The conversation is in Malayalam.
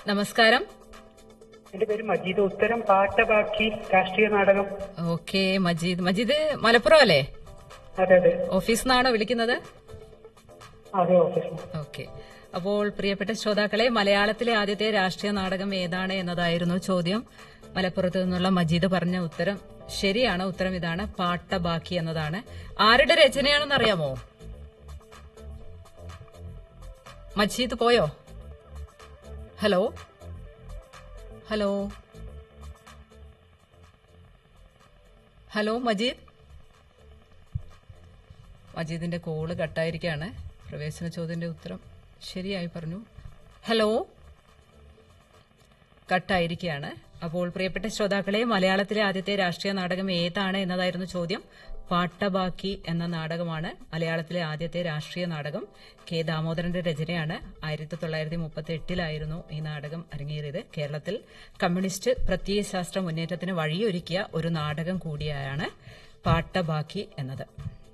നമസ്കാരം എന്റെ പേര് മജീദ് ഉത്തരം പാട്ട ബാക്കി രാഷ്ട്രീയ നാടകം ഓക്കെ മജീദ് മജീദ് മലപ്പുറം അല്ലേ അതെ അതെ ഓഫീസിൽ നിന്നാണോ വിളിക്കുന്നത് അതെ ഓഫീസ് ഓക്കെ അപ്പോൾ പ്രിയപ്പെട്ട ശ്രോതാക്കളെ മലയാളത്തിലെ ആദ്യത്തെ രാഷ്ട്രീയ നാടകം ഏതാണ് എന്നതായിരുന്നു ചോദ്യം മലപ്പുറത്ത് നിന്നുള്ള മജീദ് പറഞ്ഞ ഉത്തരം ശരിയാണ് ഉത്തരം ഇതാണ് പാട്ട ബാക്കി എന്നതാണ് ആരുടെ രചനയാണെന്ന് അറിയാമോ മജീദ് പോയോ ഹലോ ഹലോ ഹലോ മജീദ് മജീദിന്റെ കോള് കട്ടായിരിക്കാണ് പ്രവേശന ചോദ്യന്റെ ഉത്തരം ശരിയായി പറഞ്ഞു ഹലോ കട്ടായിരിക്കുകയാണ് അപ്പോൾ പ്രിയപ്പെട്ട ശ്രോതാക്കളെ മലയാളത്തിലെ ആദ്യത്തെ രാഷ്ട്രീയ നാടകം ഏതാണ് എന്നതായിരുന്നു ചോദ്യം പാട്ടബാക്കി എന്ന നാടകമാണ് മലയാളത്തിലെ ആദ്യത്തെ രാഷ്ട്രീയ നാടകം കെ ദാമോദരന്റെ രചനയാണ് ആയിരത്തി തൊള്ളായിരത്തി മുപ്പത്തി എട്ടിലായിരുന്നു ഈ നാടകം അരങ്ങേറിയത് കേരളത്തിൽ കമ്മ്യൂണിസ്റ്റ് പ്രത്യയശാസ്ത്ര മുന്നേറ്റത്തിന് വഴിയൊരുക്കിയ ഒരു നാടകം കൂടിയാണ് പാട്ടബാക്കി എന്നത്